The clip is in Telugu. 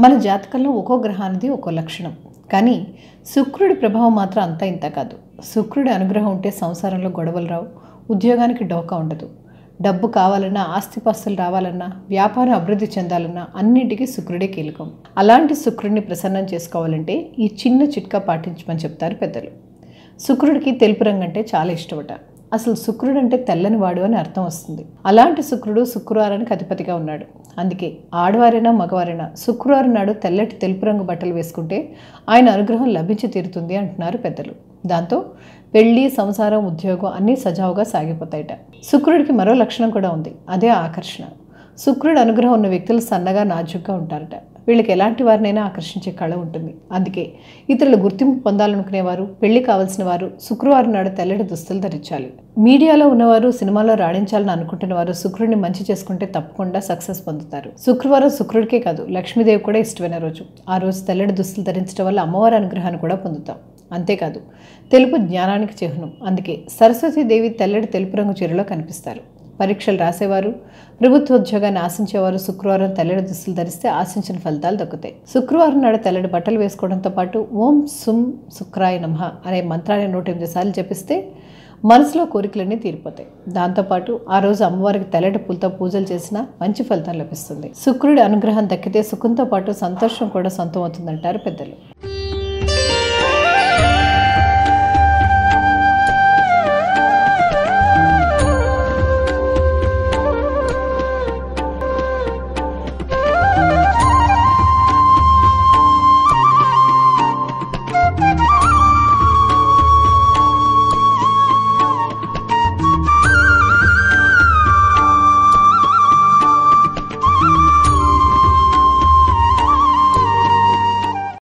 మన జాతకంలో ఒక్కో గ్రహానికి ఒక్కో లక్షణం కానీ శుక్రుడి ప్రభావం మాత్రం అంతా ఇంత కాదు శుక్రుడి అనుగ్రహం ఉంటే సంసారంలో గొడవలు రావు ఉద్యోగానికి డోకా ఉండదు డబ్బు కావాలన్నా ఆస్తిపాస్తులు రావాలన్నా వ్యాపారం అభివృద్ధి చెందాలన్నా అన్నింటికీ శుక్రుడే కీలకం అలాంటి శుక్రుడిని ప్రసన్నం చేసుకోవాలంటే ఈ చిన్న చిట్కా పాటించమని చెప్తారు పెద్దలు శుక్రుడికి తెలుపు రంగు అంటే చాలా ఇష్టమట అసలు శుక్రుడు అంటే తెల్లని వాడు అని అర్థం వస్తుంది అలాంటి శుక్రుడు శుక్రవారానికి అధిపతిగా ఉన్నాడు అందుకే ఆడవారైనా మగవారైనా శుక్రవారం నాడు తెల్లటి తెలుపు రంగు బట్టలు వేసుకుంటే ఆయన అనుగ్రహం లభించి తీరుతుంది అంటున్నారు పెద్దలు దాంతో పెళ్లి సంసారం ఉద్యోగం అన్నీ సజావుగా సాగిపోతాయట శుక్రుడికి మరో లక్షణం కూడా ఉంది అదే ఆకర్షణ శుక్రుడు అనుగ్రహం ఉన్న వ్యక్తులు సన్నగా నాజుగ్గా ఉంటారట వీళ్ళకి ఎలాంటి వారినైనా ఆకర్షించే కళ ఉంటుంది అందుకే ఇతరులు గుర్తింపు పొందాలనుకునేవారు పెళ్లి కావాల్సిన వారు శుక్రవారం నాడు తెల్లటి దుస్తులు ధరించాలి మీడియాలో ఉన్నవారు సినిమాలో రాణించాలని అనుకుంటున్న వారు శుక్రుడిని మంచి చేసుకుంటే తప్పకుండా సక్సెస్ పొందుతారు శుక్రవారం శుక్రుడికే కాదు లక్ష్మీదేవి కూడా ఇష్టమైన రోజు ఆ రోజు తెల్లటి దుస్తులు ధరించడం వల్ల అమ్మవారి అనుగ్రహాన్ని కూడా పొందుతాం అంతేకాదు తెలుపు జ్ఞానానికి చిహ్నం అందుకే సరస్వతీదేవి తెల్లటి తెలుపు రంగు చీరలో కనిపిస్తారు పరీక్షలు రాసేవారు ప్రభుత్వ ఉద్యోగాన్ని ఆశించేవారు శుక్రవారం తెల్లటి దుస్తులు ధరిస్తే ఆశించిన ఫలితాలు దక్కుతాయి శుక్రవారం నాడు తెల్లటి బట్టలు వేసుకోవడంతో పాటు ఓం సుం శుక్రాయ నమః అనే మంత్రాన్ని నూట ఎనిమిది సార్లు జపిస్తే మనసులో కోరికలన్నీ తీరిపోతాయి దాంతోపాటు ఆ రోజు అమ్మవారికి తెల్లటి పూలతో పూజలు చేసినా మంచి ఫలితం లభిస్తుంది శుక్రుడి అనుగ్రహం దక్కితే సుఖంతో పాటు సంతోషం కూడా సొంతం అవుతుందంటారు పెద్దలు